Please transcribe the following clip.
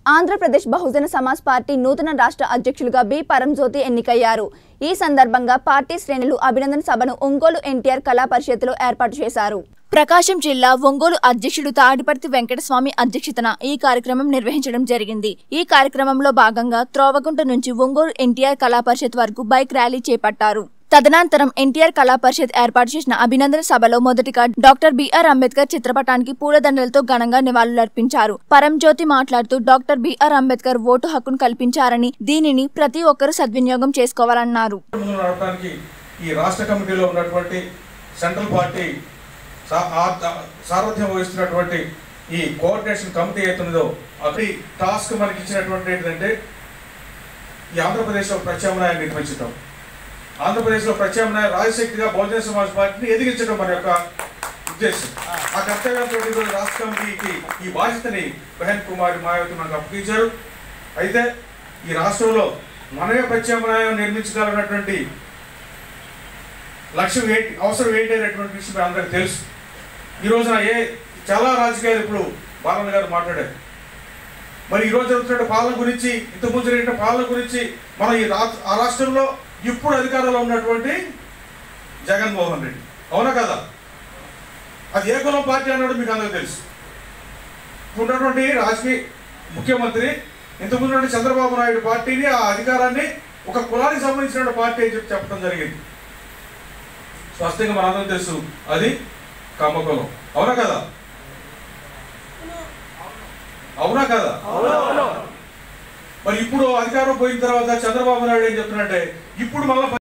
ఆంధ్రప్రదేశ్ బహుజన Samaj party నూతన రాష్ట్ర అధ్యక్షులుగా బి పరంజ్యోతి ఎన్నికయ్యారు ఈ సందర్భంగా పార్టీ శ్రేణులు అభినందన సభను ఒంగోలు ఎన్టీఆర్ కళా పరిషత్తులో ఏర్పాటు చేశారు ప్రకాశం జిల్లా ఒంగోలు అధ్యక్షుడు తాడిపర్తి వెంకటస్వామి అధ్యక్షతన ఈ కార్యక్రమం నిర్వహించడం జరిగింది ఈ కార్యక్రమంలో భాగంగా త్రోవగుంట నుంచి ఒంగోలు ఎన్టీఆర్ కళా పరిషత్ వరకు బైక్ ర్యాలీ చేపట్టారు తదనంతరం ఎన్టీఆర్ కళా పరిషత్ ఏర్పాటు చేసిన అభినందన సభలో మొదటిగా డాక్టర్ బిఆర్ అంబేద్కర్ చిత్రపటానికి పూలదండలతో ఘనంగా నివాళులర్పించారు పరంజ్యోతి మాట్లాడుతూ డాక్టర్ బిఆర్ అంబేద్కర్ ఓటు హక్కును కల్పించారని దీనిని ప్రతి ఒక్కరూ సద్వినియోగం చేసుకోవాలన్నారు ముందు నడపడానికి ఈ రాష్ట్ర కమిటీలో ఉన్నటువంటి సెంట్రల్ పార్టీ సా- ఆ- ఆ- సారథ్యం వహిస్తున్నటువంటి ఈ కోఆర్డినేషన్ కమిటీ అవుతుందో అది టాస్క్ మనకి ఇచ్చినటువంటి ఏంటంటే ఈ ఆంధ్రప్రదేశ్లో ప్రత్యామ్నాయం నిర్మించడం ఆంధ్రప్రదేశ్లో ప్రత్యామ్నాయ రాజశక్తిగా బహుజన సమాజ్ పార్టీని ఎదిగించడం మన యొక్క ఉద్దేశం ఆ కర్తవ్యంతో ఈరోజు రాష్ట్ర కమిటీకి ఈ బాధ్యతని బెహన్ కుమారి మాయావతి మనకు అప్పగించారు అయితే ఈ రాష్ట్రంలో మనమే ప్రత్యామ్నాయం నిర్మించగలనటువంటి లక్ష్యం ఏంటి అవసరం ఏంటి అనేటువంటి విషయం మీ అందరికీ తెలుసు ఈ రోజున ఏ చాలా రాజకీయాలు ఇప్పుడు బాలన్న గారు మాట్లాడారు మరి ఈ రోజు జరుగుతున్న పాలన గురించి ఇంతకుముందు జరిగిన పాలన గురించి మనం ఈ రా ఆ రాష్ట్రంలో ఇప్పుడు అధికారంలో ఉన్నటువంటి జగన్మోహన్ రెడ్డి అవునా కదా అది ఏ కులం పార్టీ అన్నాడు మీకు అందరికీ తెలుసు ఇప్పుడు ఉన్నటువంటి రాజకీయ ముఖ్యమంత్రి ఇంతకుముందు ఉన్నటువంటి చంద్రబాబు నాయుడు పార్టీని ఆ అధికారాన్ని ఒక కులానికి సంబంధించిన పార్టీ అని చెప్పి చెప్పడం జరిగింది స్పష్టంగా మనందరం తెలుసు అది కమ్మ కులం అవునా కదా అవునా కదా మరి ఇప్పుడు అధికారం పోయిన తర్వాత చంద్రబాబు నాయుడు ఏం చెప్తున్నాడంటే ఇప్పుడు మళ్ళీ